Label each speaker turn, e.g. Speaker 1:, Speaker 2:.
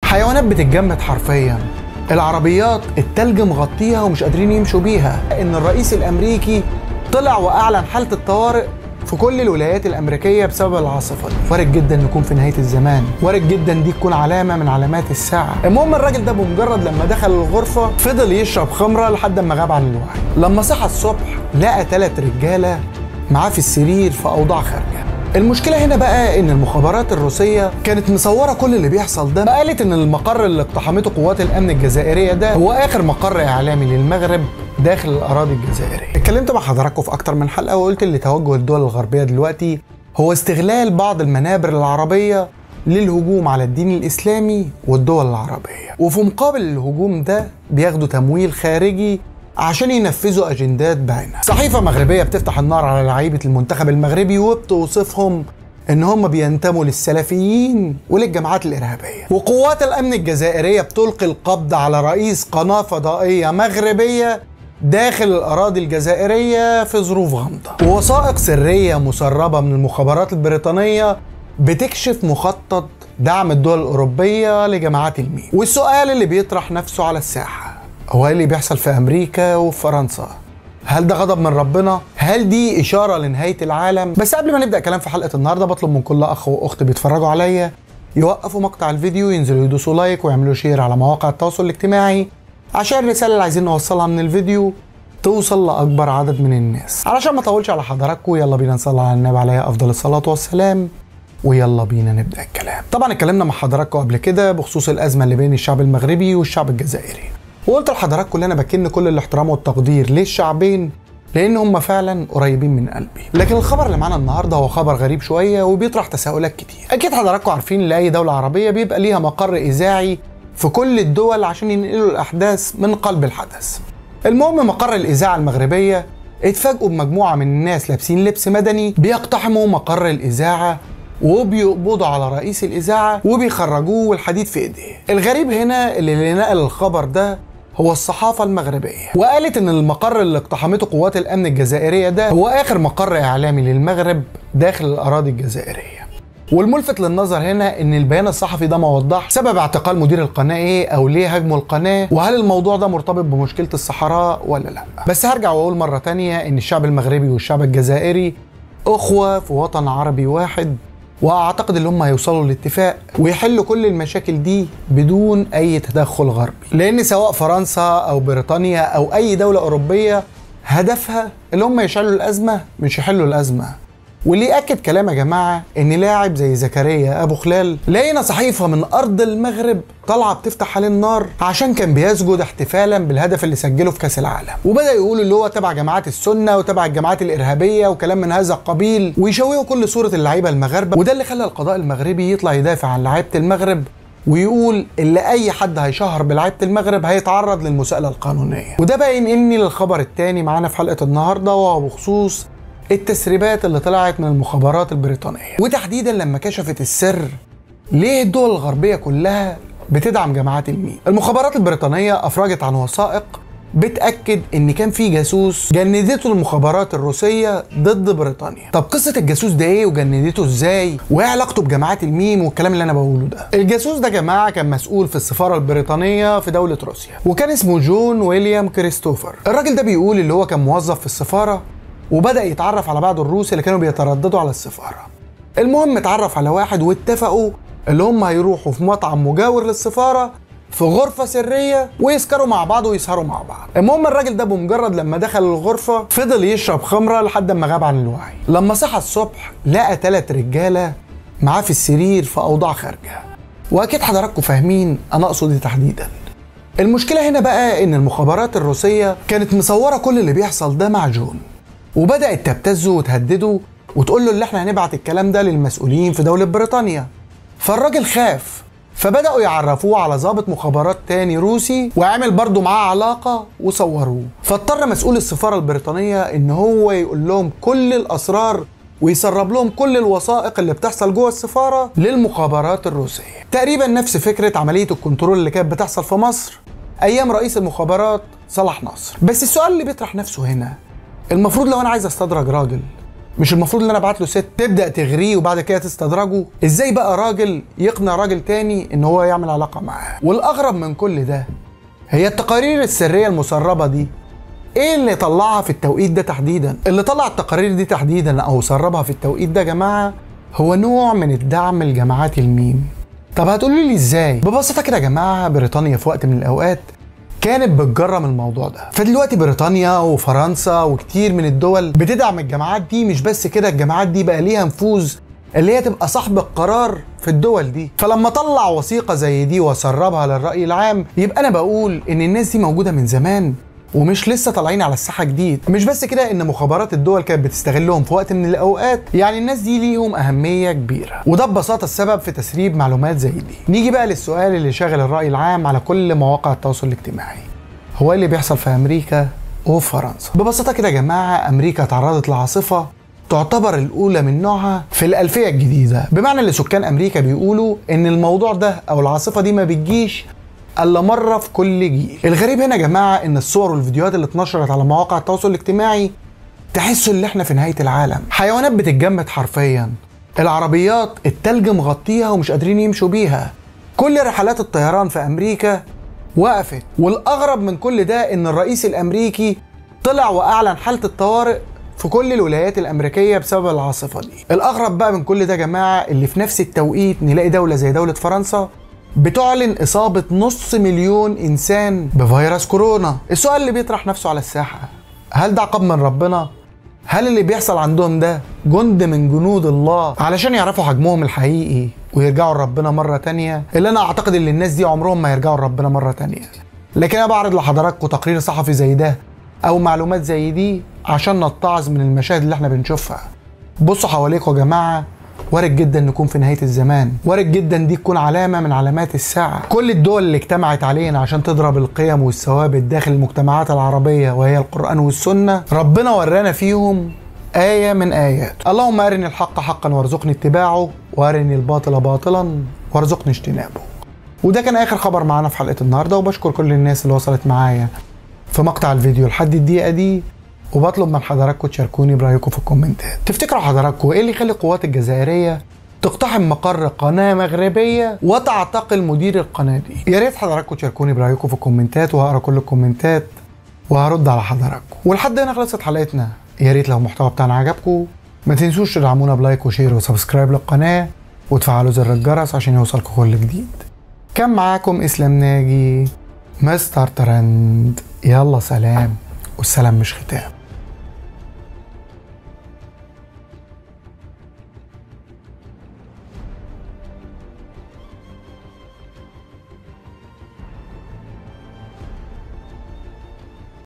Speaker 1: حيوانات بتتجمد حرفيا العربيات التلج مغطيها ومش قادرين يمشوا بيها ان الرئيس الامريكي طلع واعلن حاله الطوارئ في كل الولايات الامريكيه بسبب العاصفه دي وارد جدا نكون في نهايه الزمان وارد جدا دي تكون علامه من علامات الساعه المهم الراجل ده بمجرد لما دخل الغرفه فضل يشرب خمره لحد ما غاب عن الوعي لما صحى الصبح لقى ثلاث رجاله معاه في السرير في اوضاع خارجه المشكلة هنا بقى إن المخابرات الروسية كانت مصورة كل اللي بيحصل ده قالت إن المقر اللي اقتحمته قوات الأمن الجزائرية ده هو آخر مقر إعلامي للمغرب داخل الأراضي الجزائرية اتكلمت مع حضراتكم في أكتر من حلقة وقلت اللي توجه الدول الغربية دلوقتي هو استغلال بعض المنابر العربية للهجوم على الدين الإسلامي والدول العربية وفي مقابل الهجوم ده بياخدوا تمويل خارجي عشان ينفذوا اجندات باينه. صحيفه مغربيه بتفتح النار على لعيبه المنتخب المغربي وبتوصفهم ان هم بينتموا للسلفيين وللجماعات الارهابيه. وقوات الامن الجزائريه بتلقي القبض على رئيس قناه فضائيه مغربيه داخل الاراضي الجزائريه في ظروف غامضه. ووثائق سريه مسربه من المخابرات البريطانيه بتكشف مخطط دعم الدول الاوروبيه لجماعات الميل. والسؤال اللي بيطرح نفسه على الساحه هو ايه اللي بيحصل في امريكا وفي فرنسا هل ده غضب من ربنا؟ هل دي إشارة لنهاية العالم؟ بس قبل ما نبدأ كلام في حلقة النهاردة بطلب من كل أخ وأخت بيتفرجوا عليا يوقفوا مقطع الفيديو ينزلوا يدوسوا لايك ويعملوا شير على مواقع التواصل الاجتماعي عشان الرسالة اللي عايزين نوصلها من الفيديو توصل لأكبر عدد من الناس علشان ما أطولش على حضراتكم يلا بينا نصلي على النبي عليه أفضل الصلاة والسلام ويلا بينا نبدأ الكلام طبعا اتكلمنا مع حضراتكم قبل كده بخصوص الأزمة اللي بين الشعب المغربي والشعب الجزائري وقلت لحضراتكم ان انا بكن كل الاحترام والتقدير للشعبين لان هم فعلا قريبين من قلبي لكن الخبر اللي معانا النهارده هو خبر غريب شويه وبيطرح تساؤلات كتير اكيد حضراتكم عارفين ان اي دوله عربيه بيبقى ليها مقر اذاعي في كل الدول عشان ينقلوا الاحداث من قلب الحدث المهم مقر الاذاعه المغربيه اتفاجئوا بمجموعه من الناس لابسين لبس مدني بيقتحموا مقر الاذاعه وبيقبضوا على رئيس الاذاعه وبيخرجوه والحديد في ايديه الغريب هنا اللي, اللي نقل الخبر ده هو الصحافة المغربية وقالت ان المقر اللي اقتحمته قوات الامن الجزائرية ده هو اخر مقر اعلامي للمغرب داخل الاراضي الجزائرية والملفت للنظر هنا ان البيان الصحفي ده ما وضح سبب اعتقال مدير القناه ايه او ليه هاجموا القناه وهل الموضوع ده مرتبط بمشكله الصحراء ولا لا بس هرجع واقول مره تانية ان الشعب المغربي والشعب الجزائري اخوه في وطن عربي واحد واعتقد ان هم هيوصلوا لاتفاق ويحلوا كل المشاكل دي بدون اي تدخل غربي لان سواء فرنسا او بريطانيا او اي دوله اوروبيه هدفها اللي هم يشعلوا الازمه مش يحلوا الازمه واللي ياكد كلام يا جماعه ان لاعب زي زكريا ابو خلال لقينا صحيفه من ارض المغرب طالعه بتفتح عليه النار عشان كان بيسجد احتفالا بالهدف اللي سجله في كاس العالم وبدا يقول اللي هو تبع جماعات السنه وتبع الجماعات الارهابيه وكلام من هذا القبيل ويشوهوا كل صوره اللعيبه المغاربه وده اللي خلى القضاء المغربي يطلع يدافع عن لعيبه المغرب ويقول اللي اي حد هيشهر بلعيبه المغرب هيتعرض للمساءله القانونيه وده بقى ينقلني للخبر الثاني معانا في حلقه النهارده وهو بخصوص التسريبات اللي طلعت من المخابرات البريطانية وتحديدا لما كشفت السر ليه الدول الغربية كلها بتدعم جماعات الميل المخابرات البريطانية أفرجت عن وثائق بتأكد إن كان في جاسوس جندته المخابرات الروسية ضد بريطانيا. طب قصة الجاسوس ده إيه وجندته إزاي؟ وإيه علاقته بجماعات الميم والكلام اللي أنا بقوله ده؟ الجاسوس ده جماعة كان مسؤول في السفارة البريطانية في دولة روسيا، وكان اسمه جون ويليام كريستوفر. الراجل ده بيقول اللي هو كان موظف في السفارة وبدا يتعرف على بعض الروس اللي كانوا بيترددوا على السفاره المهم اتعرف على واحد واتفقوا اللي هم هيروحوا في مطعم مجاور للسفاره في غرفه سريه ويسكروا مع بعض ويسهروا مع بعض المهم الراجل ده بمجرد لما دخل الغرفه فضل يشرب خمره لحد ما غاب عن الوعي لما صحى الصبح لقى ثلاث رجاله معاه في السرير في اوضاع خارجه واكيد حضراتكم فاهمين انا اقصد ايه تحديدا المشكله هنا بقى ان المخابرات الروسيه كانت مصوره كل اللي بيحصل ده مع جون وبدات تبتزه وتهدده وتقول له اللي احنا هنبعت الكلام ده للمسؤولين في دوله بريطانيا فالراجل خاف فبداوا يعرفوه على ضابط مخابرات تاني روسي وعمل برضه معاه علاقه وصوروه فاضطر مسؤول السفاره البريطانيه ان هو يقول لهم كل الاسرار ويسرب لهم كل الوثائق اللي بتحصل جوه السفاره للمخابرات الروسيه تقريبا نفس فكره عمليه الكنترول اللي كانت بتحصل في مصر ايام رئيس المخابرات صلاح نصر بس السؤال اللي بيطرح نفسه هنا المفروض لو انا عايز استدرج راجل مش المفروض ان انا ابعت له ست تبدا تغريه وبعد كده تستدرجه ازاي بقى راجل يقنع راجل تاني ان هو يعمل علاقه معاه والاغرب من كل ده هي التقارير السريه المسربه دي ايه اللي طلعها في التوقيت ده تحديدا اللي طلع التقارير دي تحديدا او سربها في التوقيت ده يا جماعه هو نوع من الدعم لجماعات الميم طب هتقولوا لي ازاي ببساطه كده يا جماعه بريطانيا في وقت من الاوقات كانت بتجرم الموضوع ده فدلوقتي بريطانيا وفرنسا وكتير من الدول بتدعم الجماعات دي مش بس كده الجماعات دي بقى ليها نفوذ اللي هي تبقى صاحب القرار في الدول دي فلما طلع وثيقه زي دي وسربها للراي العام يبقى انا بقول ان الناس دي موجوده من زمان ومش لسه طالعين على الساحه جديد مش بس كده ان مخابرات الدول كانت بتستغلهم في وقت من الاوقات يعني الناس دي ليهم اهميه كبيره وده ببساطه السبب في تسريب معلومات زي دي نيجي بقى للسؤال اللي شاغل الراي العام على كل مواقع التواصل الاجتماعي هو إيه اللي بيحصل في امريكا وفرنسا ببساطه كده يا جماعه امريكا تعرضت لعاصفه تعتبر الأولى من نوعها في الألفية الجديدة بمعنى اللي سكان أمريكا بيقولوا إن الموضوع ده أو العاصفة دي ما بتجيش الا مره في كل جيل الغريب هنا يا جماعه ان الصور والفيديوهات اللي اتنشرت على مواقع التواصل الاجتماعي تحسوا ان احنا في نهايه العالم حيوانات بتتجمد حرفيا العربيات التلج مغطيها ومش قادرين يمشوا بيها كل رحلات الطيران في امريكا وقفت والاغرب من كل ده ان الرئيس الامريكي طلع واعلن حاله الطوارئ في كل الولايات الامريكيه بسبب العاصفه دي الاغرب بقى من كل ده يا جماعه اللي في نفس التوقيت نلاقي دوله زي دوله فرنسا بتعلن إصابة نص مليون إنسان بفيروس كورونا السؤال اللي بيطرح نفسه على الساحة هل ده عقاب من ربنا؟ هل اللي بيحصل عندهم ده جند من جنود الله علشان يعرفوا حجمهم الحقيقي ويرجعوا لربنا مرة تانية اللي أنا أعتقد إن الناس دي عمرهم ما يرجعوا لربنا مرة تانية لكن أنا بعرض لحضراتكم تقرير صحفي زي ده أو معلومات زي دي عشان نتعظ من المشاهد اللي احنا بنشوفها بصوا حواليكم يا جماعة وارد جدا نكون في نهايه الزمان وارد جدا دي تكون علامه من علامات الساعه كل الدول اللي اجتمعت علينا عشان تضرب القيم والثوابت داخل المجتمعات العربيه وهي القران والسنه ربنا ورانا فيهم آية من آيات اللهم أرني الحق حقا وارزقني اتباعه وأرني الباطل باطلا وارزقني اجتنابه وده كان آخر خبر معانا في حلقة النهاردة وبشكر كل الناس اللي وصلت معايا في مقطع الفيديو لحد الدقيقة دي وبطلب من حضراتكم تشاركوني برايكم في الكومنتات تفتكروا حضراتكم ايه اللي يخلي القوات الجزائريه تقتحم مقر قناه مغربيه وتعتقل مدير القناه دي يا ريت حضراتكم تشاركوني برايكم في الكومنتات وهقرا كل الكومنتات وهرد على حضراتكم ولحد هنا خلصت حلقتنا يا ريت لو المحتوى بتاعنا عجبكم ما تنسوش تدعمونا بلايك وشير وسبسكرايب للقناه وتفعلوا زر الجرس عشان يوصلكم كل جديد كان معاكم اسلام ناجي مستر ترند يلا سلام والسلام مش ختام